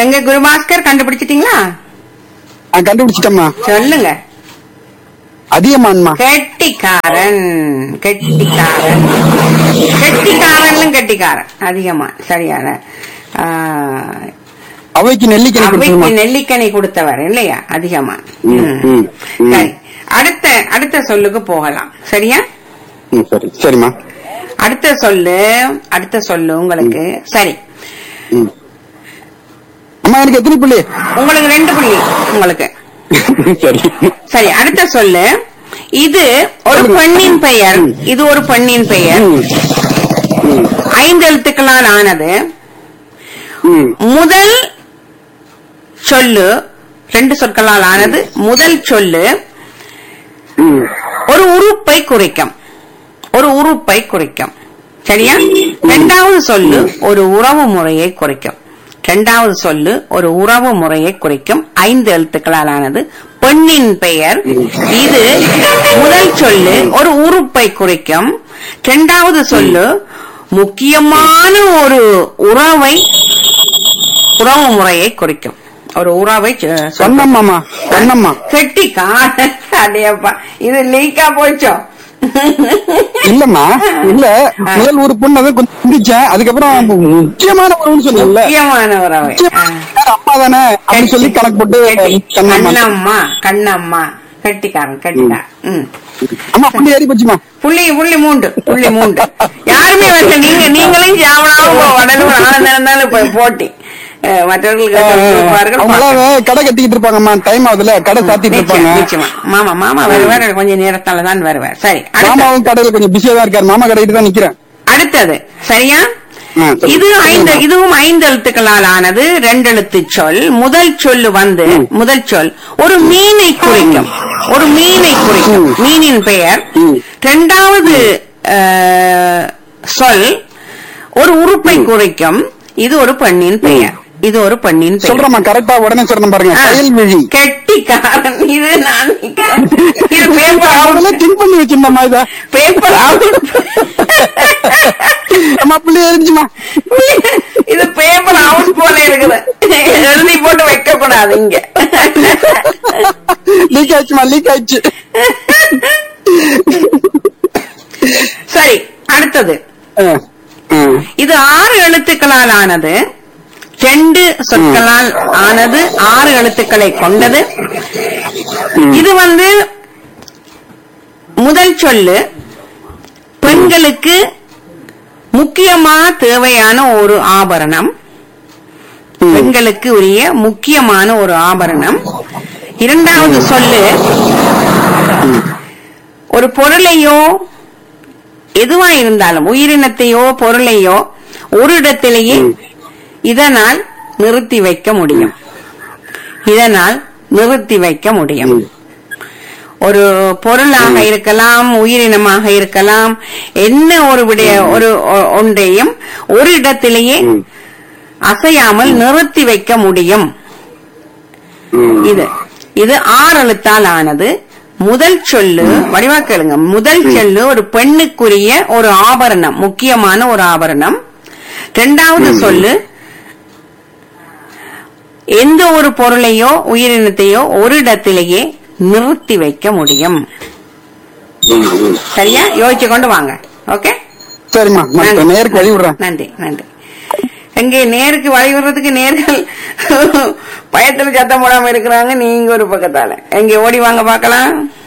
எங்க குருபாஸ்கர் கண்டுபிடிச்சிட்டீங்களா நான் கண்டுபிடிச்சிட்டேம்மா சொல்லுங்க அதிகமான்மா கெட்டிக்காரன் கெட்டிக்காரன் கெட்டிக்காரன்லும் கெட்டிக்காரன் அதிகமா சரியான ஆ, அவைக்கு நெல்லிக்கணி அவைக்கு கொடுத்துருமா நெல்லிக்கனி கொடுத்தவர் இல்லையா அதிகமா ம், ம். ம், ம். சரி அடுத்த அடுத்த சொல்லுக்கு போகலாம் சரியா ம், சரி சரிம்மா அடுத்த சொல்லு அடுத்த சொல்லு உங்களுக்கு சரி ம். அம்மா எனக்கு எத்தனை புள்ளி உங்களுக்கு ரெண்டு புள்ளி உங்களுக்கு சரி சரி அடுத்த சொல்லு இது ஒரு பெண்ணின் பெயர் இது ஒரு பெண்ணின் பெயர் ம். ம். ஐந்து எழுத்துக்களால் ஆனது ம். முதல் சொல்லு ரெண்டு சொற்களால் ஆனது முதல் சொல்லு ம். ஒரு உறுப்பை குறிக்கும் ஒரு உறுப்பை குறிக்கும் சரியா இரண்டாவது சொல்லு ஒரு உறவு முறையை குறிக்கும் இரண்டாவது சொல்லு ஒரு உறவு முறையை குறிக்கும் ஐந்து எழுத்துக்களால் ஆனது பெண்ணின் பெயர் இது முதல் சொல்லு ஒரு உறுப்பை குறிக்கும் இரண்டாவது சொல்லு முக்கியமான ஒரு உறவை உறவு முறையை குறிக்கும் ஒரு உறவை சொ- சொல்லும். சொன்னம்மாமா சொன்னம்மா கெட்டிக்கா அடையப்பா இது லீக்கா போச்சோ இல்லம்மா இல்ல முதல் ஒரு பொண்ணு அதை கொஞ்சம் சிந்திச்சேன் அதுக்கப்புறம் முக்கியமான உறவுன்னு சொன்னல முக்கியமான உறவை ஆ. அம்மா தானே அப்படின்னு சொல்லி கணக்கு போட்டு கெட்டி. சொன்னம்மா கண்ணம்மா கண்ணம்மா கெட்டிக்காரன் கெட்டிக்காரன் ம் அம்மா புள்ளி ஏறி போச்சுமா புள்ளி புள்ளி மூண்டு புள்ளி மூண்டு யாருமே வரல நீங்க நீங்களும் சாவடாம உடனே ஆனந்தம் இருந்தாலும் இப்ப போட்டி அஹ், மற்றவர்களுக்கு கொடுப்பார்கள். அவங்களாம் கடை கட்டிக்கிட்டு இருப்பாங்கம்மா டைம் ஆகுதுல கடை சாத்திட்டு நிச்சயம், இருப்பாங்க நிச்சயமா மாமா மாமா வருவார் கொஞ்ச நேரத்தால தான் வருவார் சரி அடுத்த மாமாவும் கடையில கொஞ்சம் பிஸியா தான் இருக்காரு மாமா கடையிட்டு தான் நிக்கிறேன் அடுத்தது சரியா ஆ, சரி. இது ஐந்து சொல்லுங்க. இதுவும் ஐந்து எழுத்துக்களால் ஆனது ரெண்டு எழுத்து சொல் முதல் சொல்லு வந்து முதல் சொல் ஒரு மீனை குறிக்கும் ஒரு மீனை குறிக்கும் ம். மீனின் பெயர் ம். இரண்டாவது அஹ், சொல் ஒரு உறுப்பை குறிக்கும் இது ஒரு பெண்ணின் பெயர் இது ஒரு பெண்ணின் பெயர் சொல்றேம்மா கரெக்டா உடனே சொல்றேன் பாருங்க ஆ. கயல்விழி கெட்டிக்காரன் இது நான் நிக்கிறேன். இது பேப்பர் அவங்களே திங்க் பண்ணி வச்சிருந்தம்மா இத பேப்பர் அம்மா புள்ளி ஏறிச்சுமா இது பேப்பர் அவுட் போல இருக்குது எழுதி போட்டு வைக்க கூடாது இங்க லீக் ஆயிடுச்சுமா லீக் ஆயிடுச்சு சரி அடுத்தது ஆ, ஆ. இது ஆறு எழுத்துக்களால் ஆனது ரெண்டு சொற்களால் ஆனது ஆறு எழுத்துக்களை கொண்டது இது வந்து முதல் சொல்லு பெண்களுக்கு முக்கியமா தேவையான ஒரு ஆபரணம் பெண்களுக்கு உரிய முக்கியமான ஒரு ஆபரணம் இரண்டாவது சொல்லு ஒரு பொருளையோ எதுவா இருந்தாலும் உயிரினத்தையோ பொருளையோ ஒரு இடத்திலேயே இதனால் நிறுத்தி வைக்க முடியும் இதனால் நிறுத்தி வைக்க முடியும் ஒரு பொருளாக இருக்கலாம் உயிரினமாக இருக்கலாம் என்ன ஒரு விடைய ஒரு ஒ- ஒன்றையும் ஒரு இடத்திலேயே அசையாமல் நிறுத்தி வைக்க முடியும் இது இது ஆறு எழுத்தால் ஆனது முதல் சொல்லு வடிவா கேளுங்க முதல் சொல்லு ஒரு பெண்ணுக்குரிய ஒரு ஆபரணம் முக்கியமான ஒரு ஆபரணம் இரண்டாவது சொல்லு எந்த ஒரு பொருளையோ உயிரினத்தையோ ஒரு இடத்திலேயே நிறுத்தி வைக்க முடியும் சரியா யோசிச்சு கொண்டு வாங்க ஓகே சரிம்மா நான் இப்ப நேருக்கு வழி விடுறேன் நன்றி நன்றி எங்கே நேருக்கு வழி விடுறதுக்கு நேர்கள் பயத்துல சத்தம் போடாம இருக்கிறாங்க நீங்க ஒரு பக்கத்தால எங்க ஓடி வாங்க பார்க்கலாம்